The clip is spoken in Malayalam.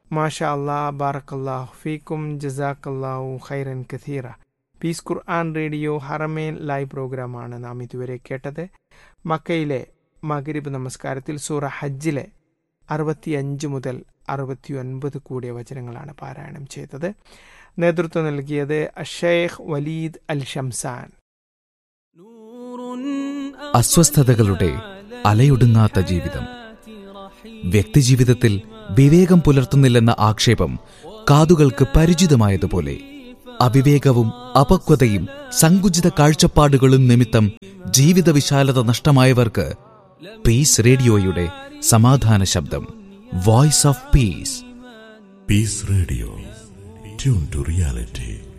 മാഷാ അല്ലാ ബാറക്കല്ലാഹു ഫീക്കും ജസാക്കല്ലാഹു ഖൈറൻ കഥീറ peace Quran radio Haramain live പ്രോഗ്രാമാണ് നാം ഇതുവരെ കേട്ടത് മക്കയിലെ മകരിബ് നമസ്കാരത്തിൽ സൂറ ഹജ്ജിലെ അറുപത്തിയഞ്ച് മുതൽ അറുപത്തിയൊൻപത് കൂടിയ വചനങ്ങളാണ് പാരായണം ചെയ്തത് നേതൃത്വം നൽകിയത് അഷേഖ് വലീദ് അൽ ഷംസാൻ അസ്വസ്ഥതകളുടെ അലയൊടുങ്ങാത്ത ജീവിതം വ്യക്തിജീവിതത്തിൽ വിവേകം പുലർത്തുന്നില്ലെന്ന ആക്ഷേപം കാതുകൾക്ക് പരിചിതമായതുപോലെ അവിവേകവും അപക്വതയും സങ്കുചിത കാഴ്ചപ്പാടുകളും നിമിത്തം ജീവിത വിശാലത നഷ്ടമായവർക്ക് പീസ് റേഡിയോയുടെ സമാധാന ശബ്ദം voice of peace Peace Radio. Tune to reality.